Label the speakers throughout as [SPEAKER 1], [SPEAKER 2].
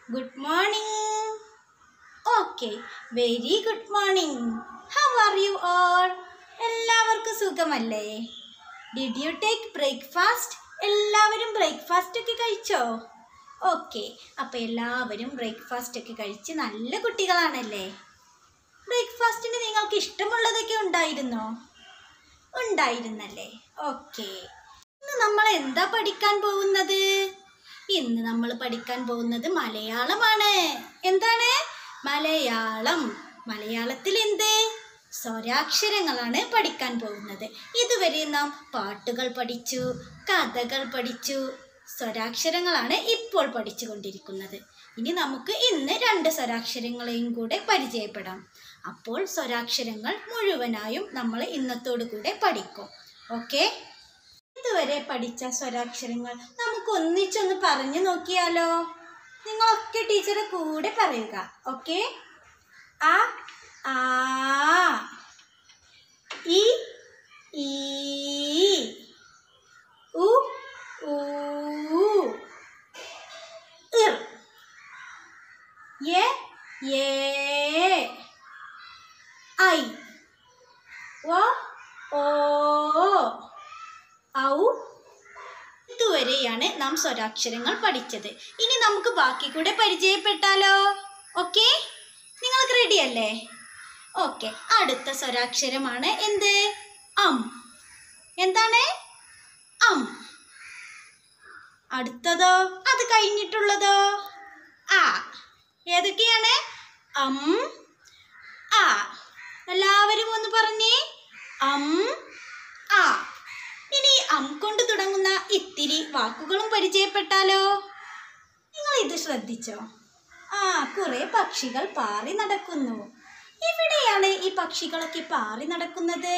[SPEAKER 1] Good morning. Okay, very good morning. How are you all? എല്ലാവർക്കും സുഖമല്ലേ did you take breakfast എല്ലാവരും breakfast ഒക്കെ കഴിച്ചോ ഓക്കെ അപ്പോൾ എല്ലാവരും ബ്രേക്ക്ഫാസ്റ്റ് ഒക്കെ കഴിച്ച് നല്ല കുട്ടികളാണല്ലേ ബ്രേക്ക്ഫാസ്റ്റിന് നിങ്ങൾക്ക് ഇഷ്ടമുള്ളതൊക്കെ ഉണ്ടായിരുന്നോ ഉണ്ടായിരുന്നല്ലേ ഓക്കെ ഇന്ന് നമ്മൾ എന്താ പഠിക്കാൻ പോകുന്നത് ഇന്ന് നമ്മൾ പഠിക്കാൻ പോകുന്നത് മലയാളമാണ് എന്താണ് മലയാളം മലയാളത്തിൽ എന്ത് സ്വരാക്ഷരങ്ങളാണ് പഠിക്കാൻ പോകുന്നത് ഇതുവരെ നാം പാട്ടുകൾ പഠിച്ചു കഥകൾ പഠിച്ചു സ്വരാക്ഷരങ്ങളാണ് ഇപ്പോൾ പഠിച്ചുകൊണ്ടിരിക്കുന്നത് ഇനി നമുക്ക് ഇന്ന് രണ്ട് സ്വരാക്ഷരങ്ങളെയും കൂടെ പരിചയപ്പെടാം അപ്പോൾ സ്വരാക്ഷരങ്ങൾ മുഴുവനായും നമ്മൾ ഇന്നത്തോടു കൂടെ പഠിക്കും ഓക്കെ ഇതുവരെ പഠിച്ച സ്വരാക്ഷരങ്ങൾ നമുക്ക് ഒന്നിച്ചൊന്ന് പറഞ്ഞു നോക്കിയാലോ നിങ്ങളൊക്കെ ടീച്ചറെ കൂടെ പറയുക ഓക്കെ ആ ആ ഇ ഈ ഉ ഊ ഇർ യെ യേ ഐ വ ഓ ഔ ഇതുവരെയാണ് നാം സ്വരാക്ഷരങ്ങൾ പഠിച്ചത് ഇനി നമുക്ക് ബാക്കി കൂടെ പരിചയപ്പെട്ടാലോ ഓക്കെ നിങ്ങൾക്ക് റെഡി അല്ലേ ഓക്കെ അടുത്ത സ്വരാക്ഷരമാണ് എന്ത് അം എന്താണ് അം അടുത്തതോ അത് കഴിഞ്ഞിട്ടുള്ളതോ ആ ഏതൊക്കെയാണ് അം ആ എല്ലാവരും ഒന്ന് പറഞ്ഞേ അം ആ ഇനി അം കൊണ്ട് തുടങ്ങുന്ന ഇത്തിരി വാക്കുകളും പരിചയപ്പെട്ടാലോ നിങ്ങൾ ഇത് ശ്രദ്ധിച്ചോ ആ കുറെ പക്ഷികൾ പാറി നടക്കുന്നു എവിടെയാണ് ഈ പക്ഷികളൊക്കെ പാറി നടക്കുന്നത്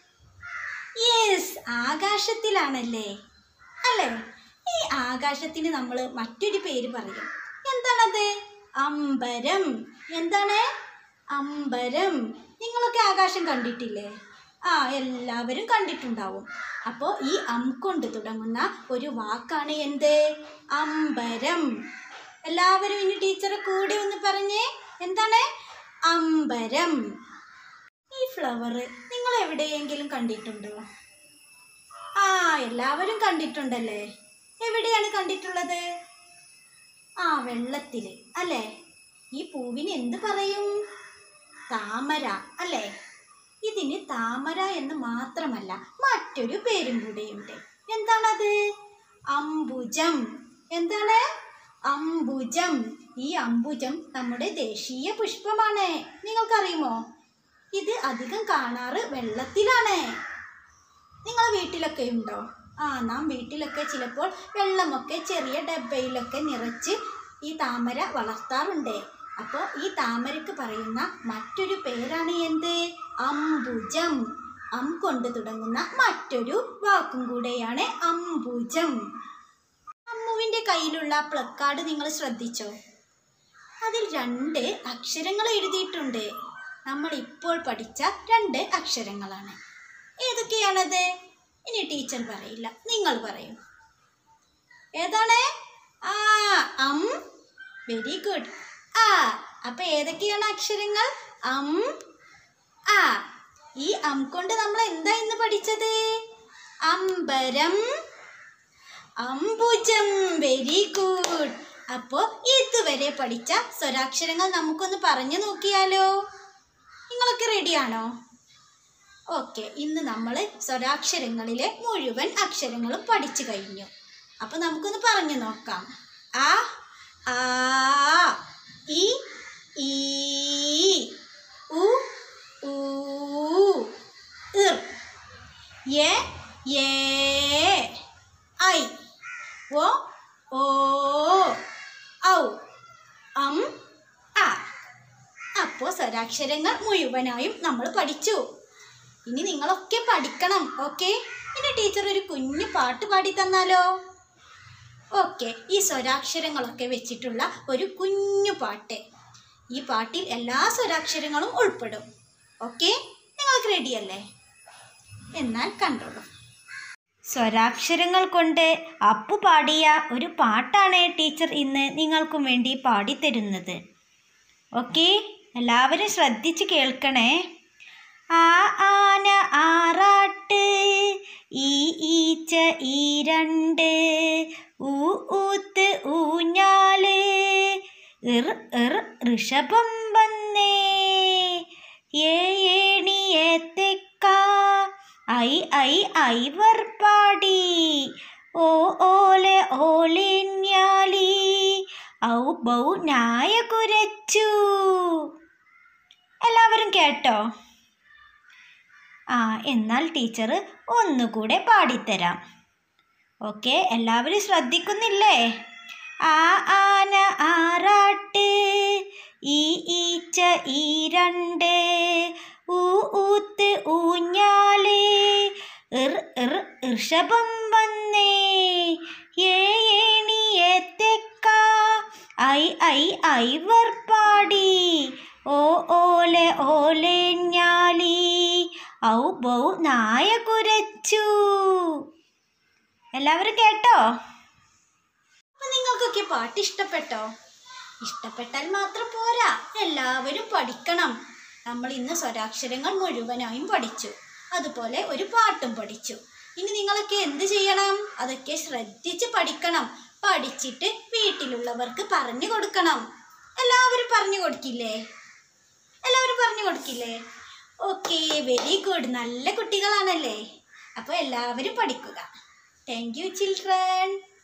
[SPEAKER 1] യെസ് ആകാശത്തിലാണല്ലേ അല്ലേ ഈ ആകാശത്തിന് നമ്മൾ മറ്റൊരു പേര് പറയും എന്താണത് അമ്പരം എന്താണ് അമ്പരം നിങ്ങളൊക്കെ ആകാശം കണ്ടിട്ടില്ലേ ആ എല്ലാവരും കണ്ടിട്ടുണ്ടാവും അപ്പോൾ ഈ അം കൊണ്ട് തുടങ്ങുന്ന ഒരു വാക്കാണ് എന്ത് അമ്പരം എല്ലാവരും ഇനി ടീച്ചറെ കൂടെ ഒന്ന് പറഞ്ഞേ എന്താണ് അമ്പരം ഈ ഫ്ലവർ നിങ്ങൾ എവിടെയെങ്കിലും കണ്ടിട്ടുണ്ടോ ആ എല്ലാവരും കണ്ടിട്ടുണ്ടല്ലേ എവിടെയാണ് കണ്ടിട്ടുള്ളത് ആ വെള്ളത്തിൽ അല്ലേ ഈ പൂവിന് എന്ത് പറയും താമര അല്ലേ ഇതിന് താമര എന്ന് മാത്രമല്ല മറ്റൊരു പേരും കൂടെയുണ്ട് എന്താണത് അംബുജം എന്താണ് അംബുജം ഈ അംബുജം നമ്മുടെ ദേശീയ പുഷ്പമാണ് നിങ്ങൾക്കറിയുമോ ഇത് അധികം കാണാറ് വെള്ളത്തിലാണ് നിങ്ങൾ വീട്ടിലൊക്കെ ഉണ്ടോ ആ നാം വീട്ടിലൊക്കെ ചിലപ്പോൾ വെള്ളമൊക്കെ ചെറിയ ഡബ്ബയിലൊക്കെ നിറച്ച് ഈ താമര വളർത്താറുണ്ട് അപ്പോൾ ഈ താമരക്ക് പറയുന്ന മറ്റൊരു പേരാണ് എന്ത് അംബുജം അം കൊണ്ട് തുടങ്ങുന്ന മറ്റൊരു വാക്കും കൂടെയാണ് അംബുജം അമ്മുവിൻ്റെ കയ്യിലുള്ള പ്ലക്കാർഡ് നിങ്ങൾ ശ്രദ്ധിച്ചോ അതിൽ രണ്ട് അക്ഷരങ്ങൾ എഴുതിയിട്ടുണ്ട് നമ്മൾ ഇപ്പോൾ പഠിച്ച രണ്ട് അക്ഷരങ്ങളാണ് ഏതൊക്കെയാണത് ഇനി ടീച്ചർ പറയില്ല നിങ്ങൾ പറയൂ ഏതാണ് ആ അം വെരി ഗുഡ് ആ അപ്പൊ ഏതൊക്കെയാണ് അക്ഷരങ്ങൾ അം ആ ഈ അം കൊണ്ട് നമ്മൾ എന്താ ഇന്ന് പഠിച്ചത് അമ്പരം അംബുജം വെരി ഗുഡ് അപ്പോൾ ഇതുവരെ പഠിച്ച സ്വരാക്ഷരങ്ങൾ നമുക്കൊന്ന് പറഞ്ഞു നോക്കിയാലോ നിങ്ങളൊക്കെ റെഡിയാണോ ഓക്കെ ഇന്ന് നമ്മൾ സ്വരാക്ഷരങ്ങളിലെ മുഴുവൻ അക്ഷരങ്ങളും പഠിച്ചു കഴിഞ്ഞു അപ്പോൾ നമുക്കൊന്ന് പറഞ്ഞു നോക്കാം ആ ആ ഇ ഈ ഉ ഊ ഇർ യെ യേ ഐ ഒ ഓ ഔ അം ആ അപ്പോൾ സ്വരാക്ഷരങ്ങൾ മുഴുവനായും നമ്മൾ പഠിച്ചു ഇനി നിങ്ങളൊക്കെ പഠിക്കണം ഓക്കെ ഇനി ടീച്ചർ ഒരു കുഞ്ഞു പാട്ട് പാടി തന്നാലോ ഓക്കെ ഈ സ്വരാക്ഷരങ്ങളൊക്കെ വെച്ചിട്ടുള്ള ഒരു കുഞ്ഞു പാട്ട് ഈ പാട്ടിൽ എല്ലാ സ്വരാക്ഷരങ്ങളും ഉൾപ്പെടും ഓക്കെ നിങ്ങൾക്ക് റെഡിയല്ലേ എന്നാൽ കണ്ടോളൂ സ്വരാക്ഷരങ്ങൾ കൊണ്ട് അപ്പു പാടിയ ഒരു പാട്ടാണ് ടീച്ചർ ഇന്ന് നിങ്ങൾക്കും വേണ്ടി പാടിത്തരുന്നത് ഓക്കെ എല്ലാവരും ശ്രദ്ധിച്ച് കേൾക്കണേ ആ ആന ആറാട്ട് ഈ ഈച്ച ഈ രണ്ട് ഊ ഊത്ത് ഊഞ്ഞാല് ഇർ ഇർ ഋഷഭം വന്നേ ഏ ഏണിയെ തെക്ക ഐ ഐ ഐവർ പാടി ഓ ഓലെ ഓലിന്യാലി ഔ ബൗ നായ കുരച്ചു എല്ലാവരും കേട്ടോ ആ എന്നാൽ ടീച്ചർ ഒന്നുകൂടെ പാടിത്തരാം ഓക്കെ എല്ലാവരും ശ്രദ്ധിക്കുന്നില്ലേ ആ ആന ആറാട്ട് ഈ ഈച്ച ഈ രണ്ട് ഊ ഊത്ത് ഊഞ്ഞാല് ഇർ ഇർ ഋഷഭം വന്നേ ഏ ഏണിയെ തെക്ക ഐ ഐ ഐവർ പാടി ഓ ഓലെ ഓലെ ഞാലി ഔ ബൗ നായ കുരച്ചു എല്ലാവരും കേട്ടോ അപ്പൊ നിങ്ങൾക്കൊക്കെ പാട്ട് ഇഷ്ടപ്പെട്ടോ ഇഷ്ടപ്പെട്ടാൽ മാത്രം പോരാ എല്ലാവരും പഠിക്കണം നമ്മൾ ഇന്ന് സ്വരാക്ഷരങ്ങൾ മുഴുവനായും പഠിച്ചു അതുപോലെ ഒരു പാട്ടും പഠിച്ചു ഇനി നിങ്ങളൊക്കെ എന്ത് ചെയ്യണം അതൊക്കെ ശ്രദ്ധിച്ച് പഠിക്കണം പഠിച്ചിട്ട് വീട്ടിലുള്ളവർക്ക് പറഞ്ഞു കൊടുക്കണം എല്ലാവരും പറഞ്ഞു കൊടുക്കില്ലേ എല്ലാവരും പറഞ്ഞു കൊടുക്കില്ലേ ഓക്കെ വെരി ഗുഡ് നല്ല കുട്ടികളാണല്ലേ അപ്പോൾ എല്ലാവരും പഠിക്കുക താങ്ക് യു ചിൽഡ്രൻ